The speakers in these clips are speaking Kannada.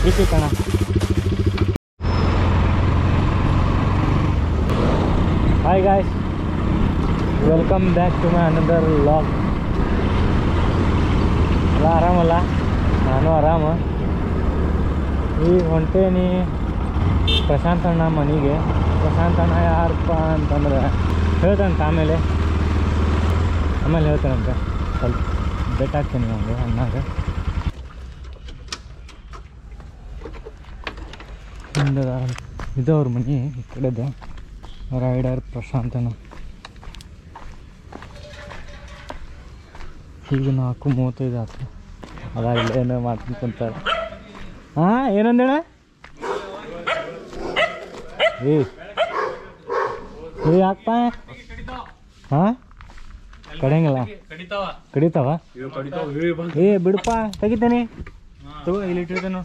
ಬಿಸಿ ಕಣ hi guys welcome back to my another vlog ಎಲ್ಲ ಆರಾಮಲ್ಲ ನಾನು ಆರಾಮ ಈಗ ಹೊಂಟೇನಿ ಪ್ರಶಾಂತ್ ಅಣ್ಣ ಮನೆಗೆ ಪ್ರಶಾಂತ್ ಅಣ್ಣ ಯಾರಪ್ಪ ಅಂತಂದ್ರೆ ಹೇಳ್ತಾನಂತ ಆಮೇಲೆ ಆಮೇಲೆ ಹೇಳ್ತಾನಂತೆ ಸ್ವಲ್ಪ ಬೆಟ್ ಹಾಕ್ತೀನಿ ನನಗೆ ಅಣ್ಣಾಗ ಹಿಂದೆ ಇದು ಅವ್ರ ಮನೆ ಈ ಕಡೆದು ರೈಡರ್ ಪ್ರಶಾಂತನ ಈಗ ನಾಲ್ಕು ಮೂವತ್ತೈದು ಆಯ್ತು ಅದ ಇಲ್ಲೇನೋ ಮಾಡ್ಕೊಂಡು ಕುಂತಾರ ಹಾಂ ಏನಂದೇಣ ಏ ಏ ಯಾಕಪ್ಪ ಹಾಂ ಕಡೆಯಂಗಿಲ್ಲ ಕಡಿತಾವ ಏ ಬಿಡಪ್ಪ ತೆಗಿತೇನೆ ತಗೋ ಇಲ್ಲಿ ಇಟ್ಟಿರ್ತೇನೆ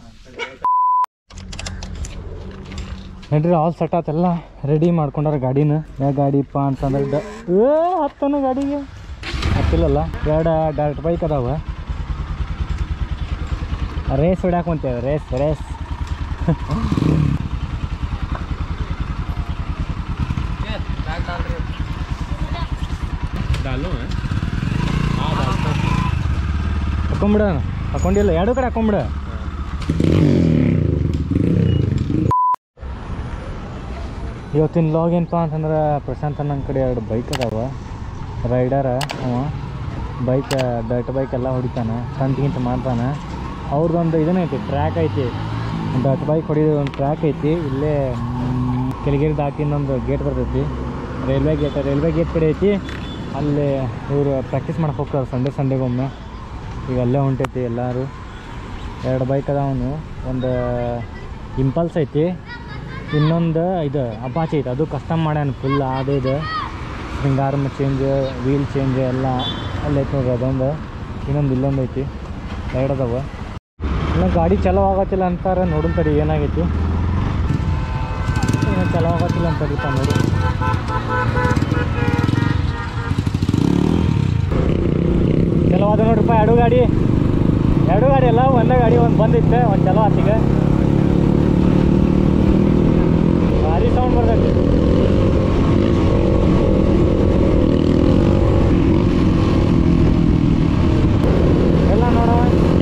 ನಡ್ರಿ ಆಲ್ ಸೆಟ್ ಆತೆಲ್ಲ ರೆಡಿ ಮಾಡ್ಕೊಂಡಾರ ಗಾಡಿನ ಯಾವ ಗಾಡಿಪ್ಪ ಅಂತಂದ್ರೆ ಡ ಏ ಹತ್ತನ ಗಾಡಿಗೆ ಹತ್ತಿಲ್ಲಲ್ಲ ಎರಡು ಡೈರೆಕ್ಟ್ ಬೈಕ್ ಅದಾವ ರೇಸ್ ಹೊಡ್ಯಾಕ ಹೊಂತೇವೆ ರೇಸ್ ರೇಸ್ ಹಾಕೊಂಬಿಡ ಹಾಕೊಂಡಿಲ್ಲ ಎರಡು ಕಡೆ ಹಾಕೊಂಬಿಡ ಇವತ್ತಿನ ಲಾಗ್ ಏನಪ್ಪ ಅಂತಂದ್ರೆ ಪ್ರಶಾಂತ್ ನನ್ನ ಕಡೆ ಎರಡು ಬೈಕ್ ಅದಾವ ರೈಡರ ಅವ ಬೈಕ್ ಡರ್ಟ್ ಬೈಕ್ ಎಲ್ಲ ಹೊಡಿತಾನೆ ಕಂತಿಗಿಂತ ಮಾಡ್ತಾನೆ ಅವ್ರದ್ದೊಂದು ಇದನ್ನ ಐತಿ ಟ್ರ್ಯಾಕ್ ಐತಿ ಡರ್ಟ್ ಬೈಕ್ ಹೊಡಿಯೋದು ಒಂದು ಟ್ರ್ಯಾಕ್ ಐತಿ ಇಲ್ಲೇ ಮ್, ಕೆಳಗೇರಿ ದಾಟಿ ಇನ್ನೊಂದು ಗೇಟ್ ಬರ್ತೈತಿ ರೈಲ್ವೆ ಗೇಟ್ ರೈಲ್ವೆ ಗೇಟ್ ಕಡೆ ಐತಿ ಅಲ್ಲಿ ಇವರು ಪ್ರಾಕ್ಟೀಸ್ ಮಾಡಕ್ಕೆ ಹೋಗ್ತಾರೆ ಸಂಡೇ ಸಂಡೇಗೊಮ್ಮೆ ಈಗ ಅಲ್ಲೇ ಹೊಂಟೈತಿ ಎಲ್ಲರೂ ಎರಡು ಬೈಕ್ ಅದಾವನು ಒಂದು ಇಂಪಲ್ಸ್ ಐತಿ ಇನ್ನೊಂದು ಇದು ಅಪಾಚಿ ಐತೆ ಅದು ಕಸ್ಟಮ್ ಮಾಡ್ಯಾನ ಫುಲ್ ಅದು ಇದು ಹಿಂಗಾರ್ಮ್ ಚೇಂಜ್ ವೀಲ್ ಚೇಂಜ್ ಎಲ್ಲ ಅಲ್ಲಿ ಐತೆ ನೋಡ್ರಿ ಅದೊಂದು ಇನ್ನೊಂದು ಇಲ್ಲೊಂದು ಐತಿ ಎರಡು ಅದಾವ ಇನ್ನು ಗಾಡಿ ಚಲೋ ಆಗತ್ತಿಲ್ಲ ಅಂತಾರೆ ನೋಡೋಣ ತಡಿ ಏನಾಗೈತಿ ಇನ್ನು ಚಲೋ ಆಗತ್ತಿಲ್ಲ ಅಂತಾರಿಪ್ಪ ನೋಡಿ ಚಲೋ ಅದ ನೋಡ್ರಿಪ್ಪ ಎರಡು ಗಾಡಿ ಎರಡು ಗಾಡಿ ಎಲ್ಲ ಒಂದೇ ಗಾಡಿ ಒಂದು ಬಂದಿತ್ತು ಒಂದು ಚಲೋ ಆತೀಗ ಭಾರಿ ಸೌಂಡ್ ಬರ್ತೈತಿ ಎಲ್ಲ ನೋಡವ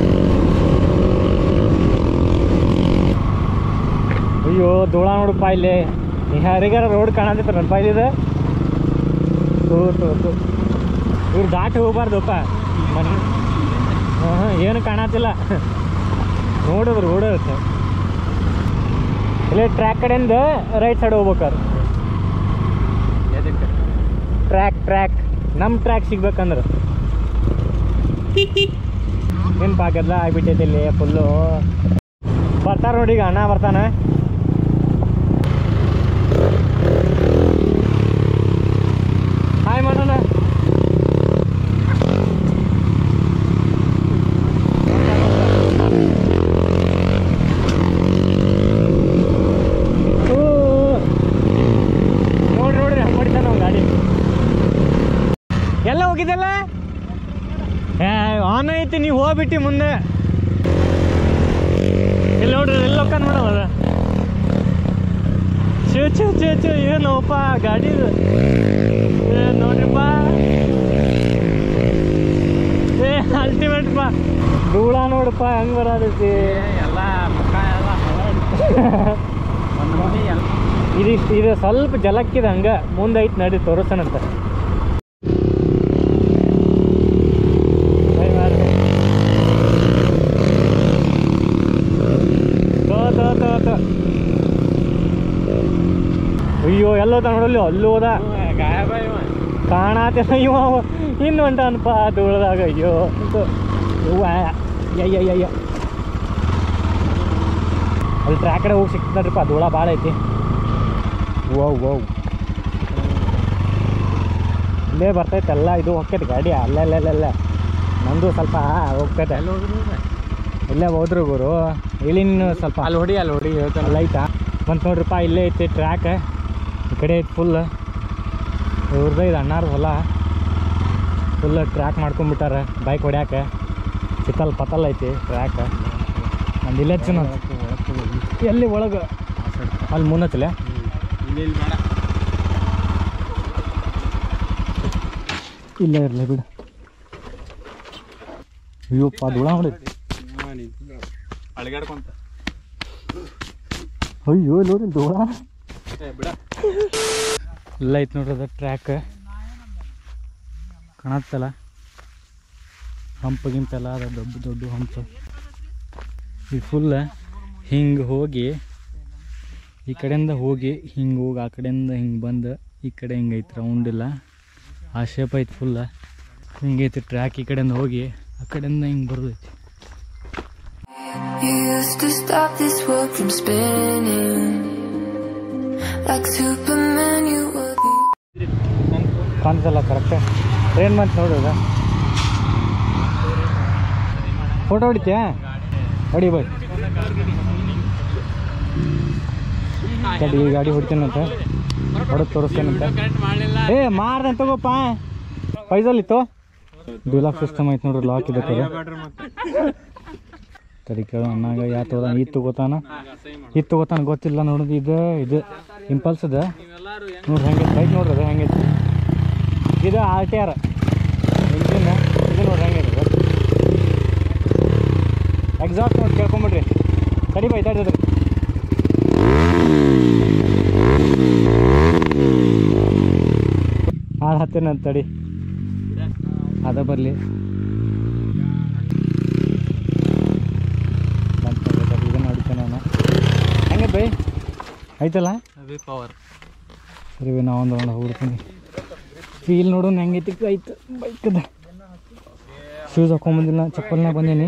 ಅಯ್ಯೋ ಧೂಳ ನೋಡಪ್ಪ ಇಲ್ಲಿ ಯಾರಿಗಾರ ರೋಡ್ ಕಾಣತಿತ್ತು ನನ್ನ ಪಾಯ್ದಿದೆ ತೂ ತೂ ತೂ ಇವ್ರು ದಾಟಿ ಹೋಗ್ಬಾರ್ದಪ್ಪ ಮನೆ ಹಾಂ ಹಾಂ ಏನು ಕಾಣತಿಲ್ಲ ನೋಡಿದ್ರು ಓಡಿರುತ್ತೆ ಇಲ್ಲೇ ಟ್ರ್ಯಾಕ್ ಕಡೆಯಿಂದ ರೈಟ್ ಸೈಡ್ ಹೋಗ್ಬೇಕಾರೆ ಟ್ರ್ಯಾಕ್ ಟ್ರ್ಯಾಕ್ ನಮ್ಮ ಟ್ರ್ಯಾಕ್ ಸಿಗ್ಬೇಕಂದ್ರೆ ಏನು ಪಾಕೆಲ್ಲ ಆಗ್ಬಿಟ್ಟೈತಿ ಇಲ್ಲಿ ಫುಲ್ಲು ಬರ್ತಾರ ನೋಡಿ ಈಗ ಅಣ್ಣ ಬರ್ತಾನೆ ಹಾಯ್ ಮಾಡೋಣ ಓ. ನೋಡ್ರಿ ನೋಡ್ರಿ ಹಂಗೆ ಹೊಡಿತಾನ ಅವ್ನ್ ಗಾಡಿ ಎಲ್ಲ ಹೋಗಿದ್ದಲ್ಲ ಏ ಆನ್ ಐತಿ ನೀವು ಹೋಗ್ಬಿಟ್ಟು ಮುಂದೆ ಇಲ್ಲಿ ನೋಡ್ರಿ ಎಲ್ಲ ಹೋಗ್ತಾನ ನೋಡವ ಚು ಚು ಚು ಚು ಏನೋಪ್ಪ ಗಾಡಿ ಏ ನೋಡ್ರಿಪ್ಪ ಏ ಅಲ್ಟಿಮೇಟ್ ಪಾ ಧೂಳ ನೋಡಪ್ಪ ಹೆಂಗ್ ಬರೋದೈತಿ ಎಲ್ಲ ಮುಖ ಎಲ್ಲ ಒಂದು ಮನೆ ಎಲ್ಲ ಇದಿಷ್ಟು ಇದು ಸ್ವಲ್ಪ ಜಲಕ್ಕಿದೆ ಹಂಗ ಮುಂದೆ ಐತಿ ನಡಿ ತೋರಿಸ್ತಾನಂತ ಬೈ ಮಾಡು. ತೋ, ತೋ, ತೋ, ತೋ. ಅಯ್ಯೋ ಎಲ್ಲೋದ ನೋಡಲ್ಲಿ ಅಲ್ಲಿ ಹೋದ ಗಾಯಬ ಇವ ಕಾಣಾತಿಲ್ಲ ಇವ ಇನ್ನು ಹೊಂಟಾನಪ್ಪ ಧೂಳದಾಗ ಅಯ್ಯೋ ಇದು. ಅವ್ವ, ಅಯ್ಯ ಅಯ್ಯ ಅಯ್ಯ ಅಲ್ಲಿ ಟ್ರ್ಯಾಕ್ ಕಡೆ ಹೋಗಿ ಸಿಕ್ತದ್ರಿಪ್ಪ ಧೂಳ ಭಾಳ ಐತಿ ವೋ ವೋ ಇಲ್ಲೇ ಬರ್ತೈತೆ ಎಲ್ಲ ಇದು ಹೋಗ್ತೈತೆ ಗಾಡಿ ಅಲ್ಲಲ್ಲಲ್ಲ ನಂದು ಸ್ವಲ್ಪ ಹೋಗ್ತೈತೆ ಎಲ್ಲಿ ಹೋದ್ರು ಇಲ್ಲೇ ಹೋದ್ರು ಗುರು ಇಲ್ಲಿನ ಸ್ವಲ್ಪ ಅಲ್ಲಿ ಹೊಡಿ ಅಲ್ಲಿ ಹೊಡಿ ಹೇಳ್ತಾನೆ ಅಲ್ಲ ಐತಾ ಬಂತು ನೋಡ್ರಿಪ್ಪ ಇಲ್ಲೇ ಐತಿ ಟ್ರ್ಯಾಕ್ ಈ ಕಡೆ ಐತಿ ಫುಲ್ ಇವ್ರದ್ದು ಇದು ಅಣ್ಣಾರ ಹೊಲ ಫುಲ್ ಟ್ರ್ಯಾಕ್ ಮಾಡ್ಕೊಂಬಿಟ್ಟಾರ ಬೈಕ್ ಹೊಡ್ಯಾಕ ಚಿತ್ತಲ್ ಪತಲ್ ಐತಿ ಟ್ರ್ಯಾಕ್ ನಂದು ಇಲ್ಲೇ ಹಚ್ಚು ನಾನು ಎಲ್ಲಿ ಒಳಗೆ ಅಲ್ಲಿ ಮುನ್ನತ್ತಲೆ ಇಲ್ಲಿ ಇಲ್ಲಿ ಬೇಡ ಇಲ್ಲ ಇರಲಿ ಬಿಡು ಅಯ್ಯೋಪ್ಪ ಧೂಳ ಹೊಡೈತಿ ಅಳಗಾಡ್ಕೊಂತ ಅಯ್ಯೋ ನೋಡಿ ಧೂಳ ಏ ಬಿಡ ಇಲ್ಲ ಐತೆ ನೋಡ್ರಿ ಅದ ಟ್ರ್ಯಾಕ್ ಕಾಣತ್ತಲ್ಲ ಹಂಪ ಗಿಂಪೆಲ್ಲ ಅದ ದೊಡ್ಡ ದೊಡ್ಡ ಹಂಪ ಈ ಫುಲ್ ಹಿಂಗೆ ಹೋಗಿ ಈ ಕಡೆಯಿಂದ ಹೋಗಿ ಹಿಂಗೆ ಹೋಗಿ ಆ ಕಡೆಯಿಂದ ಹಿಂಗೆ ಬಂದು ಈ ಕಡೆ ಹಿಂಗೆ ಐತೆ ರೌಂಡ್ ಇಲ್ಲ ಆ ಶೇಪ್ ಐತೆ ಫುಲ್ಲ ಹಿಂಗೆ ಐತಿ ಟ್ರ್ಯಾಕ್ ಈ ಕಡೆಯಿಂದ ಹೋಗಿ ಆ ಕಡೆಯಿಂದ ಹಿಂಗೆ ಬರೋದೈತಿ You used to stop this world from spinning. Like Superman, you were the ಕಾಣ್ತಲ್ಲ ಕರೆಕ್ಟ್ ಟ್ರೈನ್ ಬಂತು ನೋಡು ಅದ ಫೋಟೋ ಹೊಡಿತ್ಯಾ ಹೊಡಿ ಬಾಯ್ ತಡಿ ಈ ಗಾಡಿ ಹೊಡಿತೇನಂತ ಹೊಡೆದು ತೋರಿಸ್ತೇನಂತ ಕರೆಕ್ಟ್ ಮಾಡಲಿಲ್ಲ ಏ ಮಾರ್ದೆ ತಗೋಪ್ಪ ಪೈಸಲ್ ಇತ್ತು ಡ್ಯೂಲಾಕ್ ಸಿಸ್ಟಮ್ ಐತೆ ನೋಡ್ರಿ ಲಾಕ್ ಇದೆ ಕಡೆ ಬೇಡ್ರಿ ಮತ್ತೆ ತಡಿ ಕೇಳು ಅನ್ನಾಗ ಯಾ ತಗೋದಾನ ಇದು ತಗೋತಾನ ಇದು ತಗೋತಾನ ಗೊತ್ತಿಲ್ಲ ನೋಡೋದು ಇದು ಇದು ಇಂಪಲ್ಸ್ ಅದ ನೀವೆಲ್ಲರೂ ನೋಡ್ರಿ ಹೆಂಗೆ ಬೈಕ್ ನೋಡ್ರಿ ಅದು ಹೆಂಗೈತಿ ಇದು ಆರ್ ಟಿ ಆರ್ ಇಂಜಿನ್ ಇದು ನೋಡ್ರಿ ಹೆಂಗೈತೆ ಎಕ್ಸಾಸ್ಟ್ ನೋಡಿ ಕೇಳ್ಕೊಂಬಿಡ್ರಿ ತಡಿ ಬೈ ತಡಿದ್ರಿ ಹಾಳು ಹತ್ತೇನಂತ ತಡಿ ಅದ ಬರಲಿ ಇದನ್ನು ಹೊಡಿತೇನೆ ನಾನು ಹೆಂಗೆ ಬೈ ಐತಲ್ಲ ಅದೇ ಪವರ್ ಸರಿ ನಾ ಒಂದು ರೌಂಡ್ ಹೋಗ್ಬಿಡ್ತೀನಿ ಫೀಲ್ ನೋಡೋಣ ಹೆಂಗೈತಿ ಆಯ್ತು ಬೈಕದ ಶೂಸ್ ಹಾಕೊಂಬಂದಿಲ್ಲ ಚಪ್ಪಲ್ನ ಬಂದೀನಿ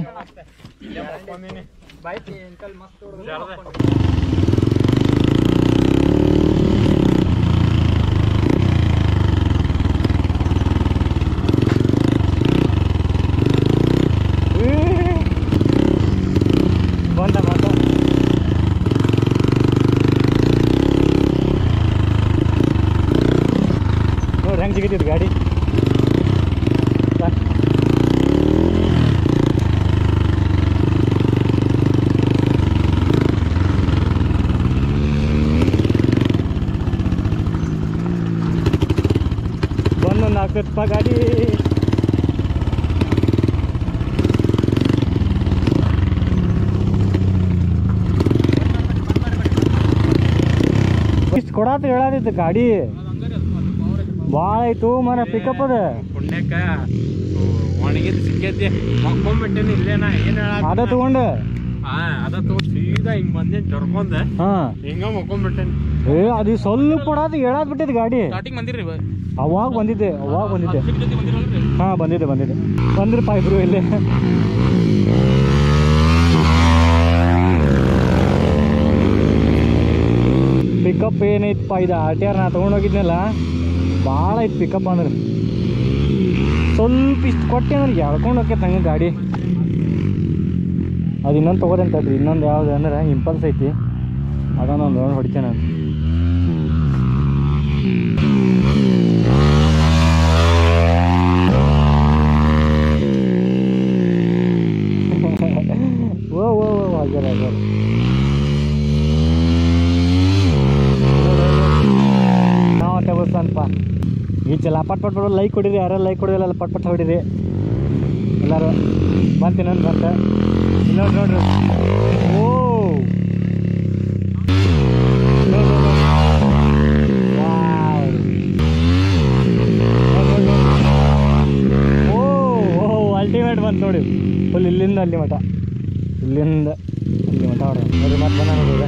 ಬಂದ ಬಂದ ನೋಡಿ ಹೆಂಗೆ ಸಿಗತ್ತಿದ್ದು ಗಾಡಿ ಬಾ. ಬಂದು ನಾಲ್ಕಪ್ಪ ಗಾಡಿ ಇಷ್ಟು ಕೊಡಾತ ಹೇಳಾದಿತ್ತು ಗಾಡಿ ಭಾಳ ಆಯ್ತು ಮರ ಪಿಕಪ್ ಅದ ಪುಣ್ಯಕ್ಕ ಒಣಗಿದ್ ಸಿಕ್ಕೈತಿ ಮಕ್ಕೊಂಬಿಟ್ಟೇನಿ ಇಲ್ಲೇನ ಏನ್ ಹೇಳ ಅದ ತಗೊಂಡು ಹಾ ಅದ ತಗೊಂಡ್ ಸೀದಾ ಹಿಂಗ್ ಬಂದೇನ್ ಜರ್ಕೊಂಡ ಹಾಂ ಹಿಂಗ ಮಕ್ಕೊಂಬಿಟ್ಟೇನಿ ಏ ಅದು ಸ್ವಲ್ಪ ಕೊಡಾತ ಹೇಳಾದ್ ಬಿಟ್ಟಿದ್ದು ಗಾಡಿ ಸ್ಟಾರ್ಟಿಂಗ್ ಬಂದಿರ್ರಿ ಅವಾಗ ಬಂದಿದ್ದೆ ಅವಾಗ ಬಂದಿದ್ದೆ ಜೊತೆ ಬಂದಿರಲ್ರಿ ಹಾಂ ಬಂದಿದ್ದೆ ಬಂದಿದ್ದೆ ಬಂದ್ರಪ್ಪ ಇಬ್ರು ಇಲ್ಲಿ ಪಿಕಪ್ ಏನೈತಪ್ಪ ಇದು ಆರ್ ಟಿ ಆರ್ ನಾ ತೊಗೊಂಡೋಗಿದ್ನಲ್ಲ ಭಾಳ ಐತೆ ಪಿಕಪ್ ಅಂದ್ರೆ ಸ್ವಲ್ಪ ಇಷ್ಟು ಕೊಟ್ಟೆ ಅಂದ್ರೆ ಎಳ್ಕೊಂಡು ಹೋಗ್ಯತೆ ಹಂಗೆ ಗಾಡಿ ಅದು ಇನ್ನೊಂದು ತೊಗೋದಂತ ತಡ್ರಿ ಇನ್ನೊಂದು ಯಾವ್ದು ಅಂದ್ರೆ ಇಂಪಲ್ಸ್ ಐತಿ ಅದನ್ನೊಂದು ರೌಂಡ್ ಹೊಡಿತೇನೆ ನಾನು ಓ ಓ ಓ ಆಗ್ಯಾರ ಆಗ್ಯಾರ ನಾವು ತಗೋತಾನಪ್ಪ ಈ ಚಲ ಪಟ್ ಪಟ್ ಪಟ್ ಲೈಕ್ ಕೊಡಿರಿ ಯಾರೆಲ್ಲ ಲೈಕ್ ಕೊಡಿರಲ್ಲ ಪಟ್ ಪಟ್ ಹೊಡಿರಿ ಎಲ್ಲರೂ ಬಂತೀನಿ ಅಂತ ಬಂತ ಇನ್ನೊಂದು ನೋಡ್ರಿ ಓ ನೋಡ್ ನೋಡ್ ನೋಡ್. ವಾವ್. ನೋಡ್ ನೋಡ್ ನೋಡ್. ಓ ಓ ಅಲ್ಟಿಮೇಟ್ ಬಂತು ನೋಡಿ ಫುಲ್ ಇಲ್ಲಿಂದ ಅಲ್ಲಿ ಮಠ ಇಲ್ಲಿಂದ ಅಲ್ಲಿ ಮಠ ಹೊಡ ನೋಡ್ರಿ ಮತ್ತೆ ಬಂದ ನೋಡ್ರಿ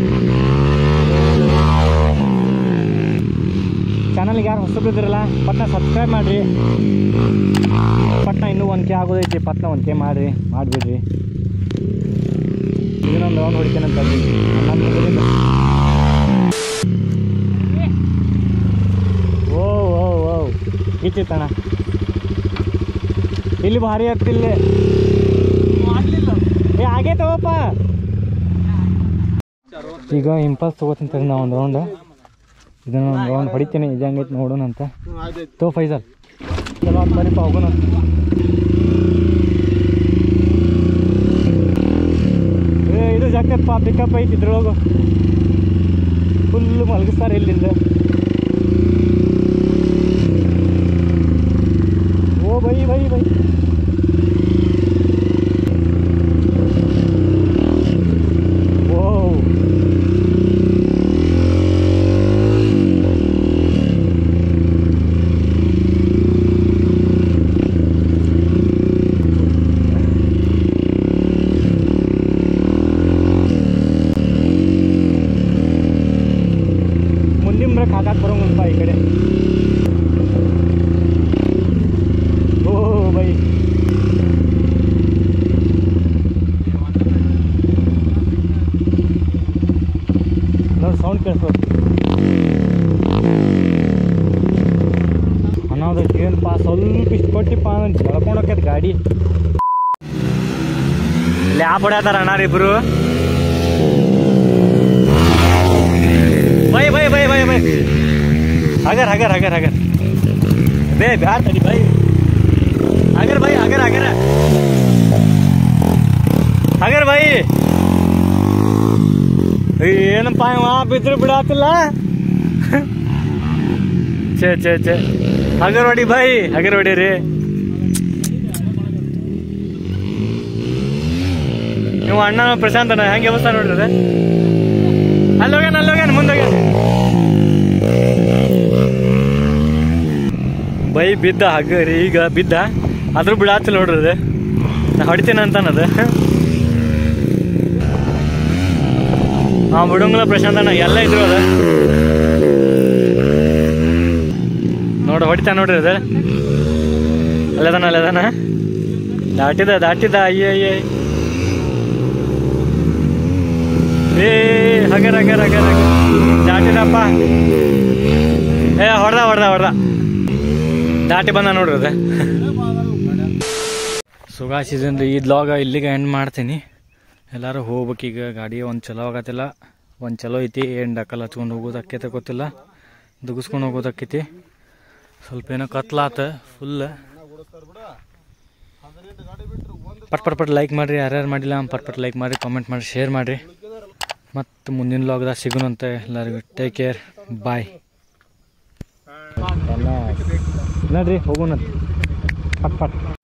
ಚಾನಲ್ಗೆ ಯಾರು ಹೊಸಬಿದ್ರಲ್ಲ ಪಟ್ನ ಸಬ್ಸ್ಕ್ರೈಬ್ ಮಾಡಿರಿ ಪಟ್ನ ಇನ್ನೂ ಒಂದು ಕೆ ಆಗೋದೈತಿ ಪಟ್ನ ಒಂದು ಕೆ ಮಾಡಿರಿ ಮಾಡಿಬಿಡ್ರಿ ಇನ್ನೊಂದು ರೌಂಡ್ ಹೊಡಿತೇನೆ ಅಂತ ಹೇಳ್ರಿ. ಹನ್ನೊಂದು ನಿಮಿಷದಿಂದ. ಓ ಓ ಓ ಕಿತ್ತಿತ್ತಣ್ಣ ಇಲ್ಲಿ ಭಾರಿ ಆಗ್ತಿಲ್ಲ ಏ ಆಗೇ ತಗೋಪ್ಪ ಈಗ ಇಂಪಲ್ಸ್ ತಗೋತೀನಿ ನಾ ಒಂದು ರೌಂಡ್ ಇದನ್ನ ಒಂದು ರೌಂಡ್ ಹೊಡಿತೀನಿ ಇದು ಹೆಂಗೈತೆ ನೋಡೋಣ ಅಂತ ತೋ ಫೈಸಲ್ ಚಲೋ ಆತ್ ಬರೀಪ್ಪ ಹೋಗೋಣ ಏ ಇದು ಜಗ್ಗ ಆಗ್ತೈತಪ್ಪ ಪಿಕಪ್ ಐತಿ ಇದ್ರೊಳಗು ಫುಲ್ ಮಲಗಿಸ್ತಾರೆ ಇಲ್ಲಿಂದ ಓ ಬೈ ಬೈ ಬೈ ಓ ಮುಂದಿನ ಬ್ರೇಕ್ ಹಾಕಕ್ಕೆ ಬರೋಂಗಲ್ಪ ಈ ಕಡೆ ಓ ಬೈ ನೋಡಿ ಸೌಂಡ್ ಕೇಳಿಸ್ಬೋದು ಅನ್ನೋದು ಏನಪ್ಪ ಸ್ವಲ್ಪ ಇಷ್ಟು ಕೊಟ್ಟಿಪ್ಪ ಅಂದ್ರೆ ಜಳ್ಕೊಂಡು ಹೋಗ್ಯದ ಗಾಡಿ ಲ್ಯಾಬ್ ಹೊಡ್ಯಾತಾರ ಅಣ್ಣಾರ ಇಬ್ರು bye bye bye bye bye ಹಗರ್ ಹಗರ್ ಹಗರ್ ಹಗರ್ ಬೇ ಬ್ಯಾಡ ತಡಿ ಬೈ ಹಗರ್ ಬೈ ಹಗರ್ ಹಗರ ಹಗರ್ ಬೈ ಏನಪ್ಪ ಇವ ಬಿದ್ರು ಬಿಡಾತಿಲ್ಲ ಛೇ ಛೇ ಛೇ ಹಗರ್ ಹೊಡಿ ಬೈ ಹಗರ್ ಹೊಡೀರಿ ನೀವು ಅಣ್ಣ ಪ್ರಶಾಂತನ ಹೆಂಗೆ ವ್ಯವಸ್ಥೆ ನೋಡ್ರಿ ಅದೇ ಅಲ್ಲೋಗ್ಯಾನ ಅಲ್ಲೋಗ್ಯಾನ ಮುಂದೋಗ್ಯಾನ ಬೈ ಬಿದ್ದ ಹಗ್ಗರಿ ಈಗ ಬಿದ್ದ ಆದ್ರೂ ಬಿಡಾತಿಲ್ಲ ನೋಡ್ರಿ ಅದು ನಾ ಹೊಡಿತೀನಿ ಅಂತಾನದ ಹಾ ಬಿಡಂಗಿಲ್ಲ ಪ್ರಶಾಂತ್ ಅಣ್ಣ ಎಲ್ಲ ಇದ್ರು ಅದ ನೋಡ ಹೊಡಿತಾ ನೋಡ್ರಿ ಅದ ಅಲ್ಲದಾನ ಅಲ್ಲದಾನ ದಾಟಿದ ದಾಟಿದ ಅಯ್ಯ ಅಯ್ಯ ಏ ಹಗರ್ ಹಗರ್ ಹಗರ್ ಹಗರ್ ದಾಟಿದಪ್ಪ ಏ ಹೊಡ್ದ ಹೊಡ್ದ ಹೊಡ್ದ ದಾಟಿ ಬಂದ ನೋಡ್ರಿ ಅದ ಸುಗಾಸಿದಿಂದ ಈ ಲಾಗ ಇಲ್ಲಿಗೆ ಎಂಡ್ ಮಾಡ್ತೀನಿ ಎಲ್ಲರೂ ಹೋಗ್ಬೇಕೀಗ ಗಾಡಿ ಒಂದು ಚಲೋ ಆಗತ್ತಿಲ್ಲ ಒಂದು ಚಲೋ ಐತಿ ಏನು ಡಕ್ಕಲ್ ಹಚ್ಕೊಂಡು ಹೋಗೋದು ಅಕ್ಕೈತೆ ಗೊತ್ತಿಲ್ಲ ದುಗಿಸ್ಕೊಂಡು ಹೋಗೋದು ಅಕ್ಕೈತಿ ಸ್ವಲ್ಪ ಏನೋ ಕತ್ಲಾತ ಫುಲ್ ಪಟ್ ಪಟ್ ಪಟ್ ಲೈಕ್ ಮಾಡಿರಿ ಯಾರ್ಯಾರು ಮಾಡಿಲ್ಲ ಪಟ್ ಪಟ್ ಲೈಕ್ ಮಾಡಿರಿ ಕಾಮೆಂಟ್ ಮಾಡಿ ಶೇರ್ ಮಾಡಿರಿ ಮತ್ತು ಮುಂದಿನ ಲಾಗ್ದಾಗ ಸಿಗೋಣಂತೆ ಎಲ್ಲರಿಗೂ ಟೇಕ್ ಕೇರ್ ಬಾಯ್ ಎಲ್ಲ ನೋಡ್ರಿ ಹೋಗೋಣ ಪಟ್ ಪಟ್